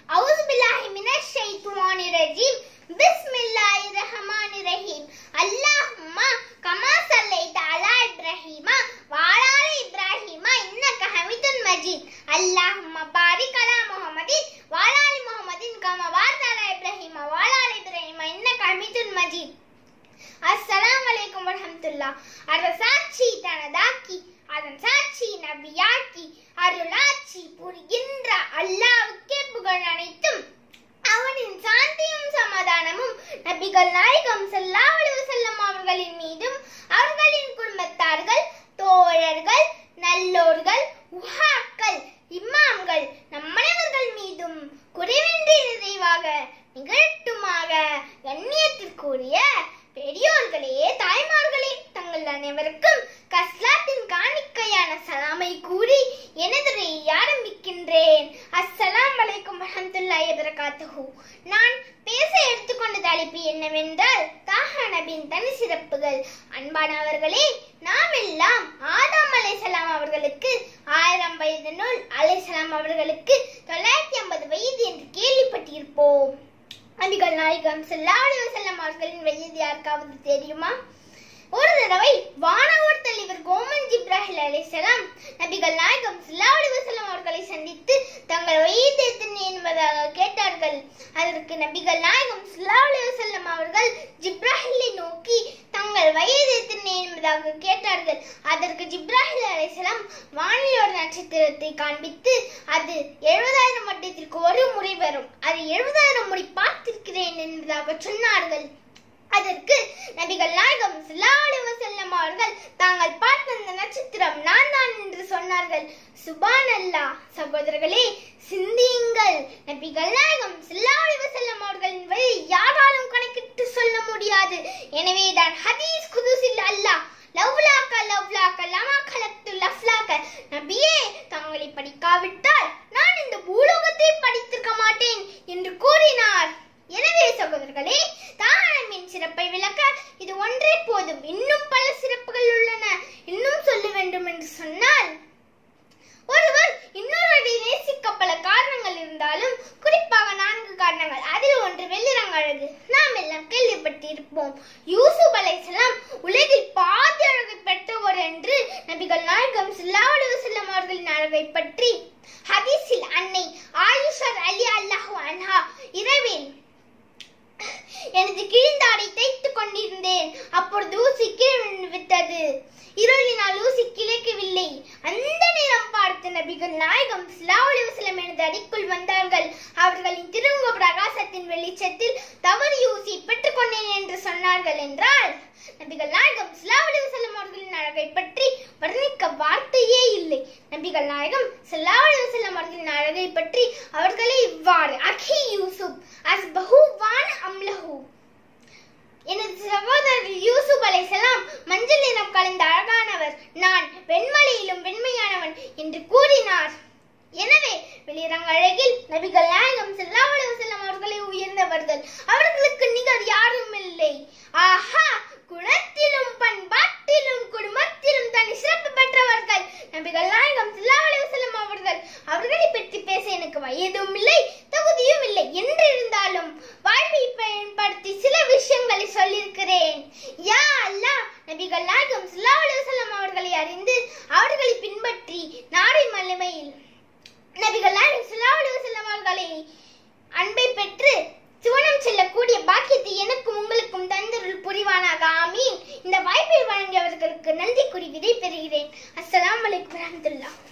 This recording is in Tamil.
أعوذ بالله من الشيطان الرجيم بسم الله الرحمن الرحيم اللهم كما صليت على إبراهيم وعلى آل إبراهيم إنك حميد مجيد اللهم بارك على محمد وعلى آل محمد كما باركت على إبراهيم وعلى آل إبراهيم إنك حميد مجيد அஸ்ஸலாமு அலைக்கும் வரஹமத்துல்லா அரசாட்சி தனதாக்கி அதன் சாட்சி நபியாக்கி அருளாட்சி புரிகின்ற அல்லாவுக்கே புகழ் அனைத்தும் அவனின் சாந்தியும் சமாதானமும் நபிகள் நாயகம் ஸல்லல்லாஹு அலைஹி வஸல்லம் அவர்களின் மீதும் அவர்களின் குடும்பத்தார்கள் தோழர்கள் நல்லோர்கள் உஹாக்கள் இமாம்கள் நம்மனைவர்கள் மீதும் குறைவின்றி நிறைவாக நிகழட்டுமாக கண்ணியத்திற்குரிய பெரியோர்களே தாய்மார்களே தங்கள் அனைவருக்கும் கஸ்லாத்தின் காணிக்கையான சலாமை கூறி எனது உரையை ஆரம்பிக்கின்றேன் அஸ்ஸலாம் வலைக்கும் வரஹ்மத்துல்லாஹி வபரகாத்துஹு நான் பேச எடுத்துக்கொண்ட தலைப்பு என்னவென்றால் தாஹா நபியின் தனி சிறப்புகள் அன்பானவர்களே நாம் எல்லாம் ஆதாம் அலைஹிஸ்ஸலாம் அவர்களுக்கு ஆயிரம் வயது நூல் அலைஹிஸ்ஸலாம் அவர்களுக்கு தொள்ளாயிரத்தி ஐம்பது வயது என்று கேள்விப்பட்டிருப்போம் நபிகள் நாயகம் ஸல்லல்லாஹு அலைஹி வஸல்லம் அவர்களின் வயது யாருக்காவது தெரியுமா ஒரு தடவை வானவர் தலைவர் கோமன் ஜிப்ராஹில் அலைஹிஸ்ஸலாம் நபிகள் நாயகம் ஸல்லல்லாஹு அலைஹி வஸல்லம் அவர்களை சந்தித்து தங்கள் வயது எத்தனை என்பதாக கேட்டார்கள் அதற்கு நபிகள் நாயகம் ஸல்லல்லாஹு அலைஹி வஸல்லம் அவர்கள் ஜிப்ராஹிலை நோக்கி தங்கள் வயது எத்தனை என்பதாக கேட்டார்கள் அதற்கு ஜிப்ராஹில் அலைஹிஸ்ஸலாம் வானில் ஒரு நட்சத்திரத்தை காண்பித்து அது எழுபதாயிரம் வட்டத்திற்கு ஒரு முறை வரும் அது எழுபதாயிரம் முறை பார்த்திருக்கிறேன் என்பதாக சொன்னார்கள் அதற்கு நபிகள் நாயகம் ஸல்லல்லாஹு அலைஹி வஸல்லம் அவர்கள் தாங்கள் பார்த்த அந்த நட்சத்திரம் நான் தான் என்று சொன்னார்கள் சுபானல்லாஹ் சகோதரர்களே சிந்தியுங்கள் நபிகள் நாயகம் ஸல்லல்லாஹு அலைஹி வஸல்லம் அவர்களின் வழி யாராலும் கணக்கிட்டு சொல்ல முடியாது எனவே தான் ஹதீஸ் குதுஸில் அல்லாஹ் லவ்லாக்க லவ்லாக்க லமா கலத்து லஃப்லாக்க நபியே தங்களை படிக்காவிட்டால் நான் இந்த பூலோகத்தை படித்திருக்க மாட்டேன் என்று கூறினார் எனவே சகோதரர்களே தாரணமின் சிறப்பை விளக்க இது ஒன்றே போதும் இன்னும் பல சிறப்புகள் உள்ளன இன்னும் சொல்ல வேண்டும் என்று சொன்னால் ஒருவர் இன்னொருவரை நேசிக்க பல காரணங்கள் இருந்தாலும் குறிப்பாக நான்கு காரணங்கள் அதில் ஒன்று வெள்ளிரங்க அழகு நாம் எல்லாம் கேள்விப்பட்டிருப்போம் யூசுப் அலைஹிஸ்ஸலாம் உலகில் பாதி அழகை பெற்றவர் என்று நபிகள் நாயகம் ஸல்லல்லாஹு அலைஹி வஸல்லம் அவர்களின் அழகை பற்றி ஹதீஸில் அன்னை ஆயிஷா அலி அல்லாஹு அன்ஹா இரவில் எனது கிழிந்தாடை தைத்துக் கொண்டிருந்தேன் அப்பொழுது ஊசி கீழே விழுந்து விட்டது இருளினால் ஊசி கிளைக்கவில்லை அந்த நேரம் பார்த்த நபிகள் நாயகம் ஸல்லல்லாஹு அலைஹி வஸல்லம் எனது அடிக்குள் வந்தார்கள் அவர்களின் திருமுக பிரகாசத்தின் வெளிச்சத்தில் தவறு ஊசி பெற்றுக்கொண்டேன் என்று சொன்னார்கள் என்றால் நபிகள் நாயகம் ஸல்லல்லாஹு அலைஹி வஸல்லம் அவர்களின் அழகை பற்றி வர்ணிக்க வார்த்தையே இல்லை நபிகள் நாயகம் ஸல்லல்லாஹு அலைஹி வஸல்லம் அவர்களின் அழகை பற்றி அவர்களே இவ்வாறு அகி யூசுப் அஸ்பஹு வான அம்லஹு எனது சகோதரர் யூசுப் அலைஹிஸ்ஸலாம் மஞ்சள் நிறம் கலந்த அழகானவர் நான் வெண்மலையிலும் வெண்மையானவன் என்று கூறினார் எனவே வெளிரங்க அழகில் நபிகள் நாயகம் ஸல்லல்லாஹு அலைஹி வஸல்லம் அவர்களே உயர்ந்தவர்கள் அவர்களுக்கு நிகர் யாரும் இல்லை ஆஹா குணத்திலும் பண்பாட்டிலும் குடும்பத்திலும் தனி சிறப்பு பெற்றவர்கள் நபிகள் நாயகம் ஸல்லல்லாஹு அலைஹி வஸல்லம் அவர்கள் அவர்களை பற்றி பேச எனக்கு வயதும் இல்லை தகுதியும் இல்லை என்றிருந்தாலும் வாழ்வை பயன்படுத்தி சில விஷயங்களை சொல்லியிருக்கிறேன் யா அல்லாஹ் நபிகள் நாயகம் ஸல்லல்லாஹு அலைஹி வஸல்லம் அவர்களை அறிந்து அவர்களை பின்பற்றி நாடை மலைமையில் நபிகள் நாயகம் ஸல்லல்லாஹு அலைஹி வஸல்லம் அவர்களை அன்பை பெற்று சுவனம் செல்லக்கூடிய பாக்கியத்தை எனக்கும் உங்களுக்கும் தந்தருள் புரிவானாக ஆமீன் இந்த வாய்ப்பை வழங்கியவர்களுக்கு நன்றி கூறி விடை பெறுகிறேன் அஸ்ஸலாமு அலைக்கும் வரஹ்மத்துல்லாஹ்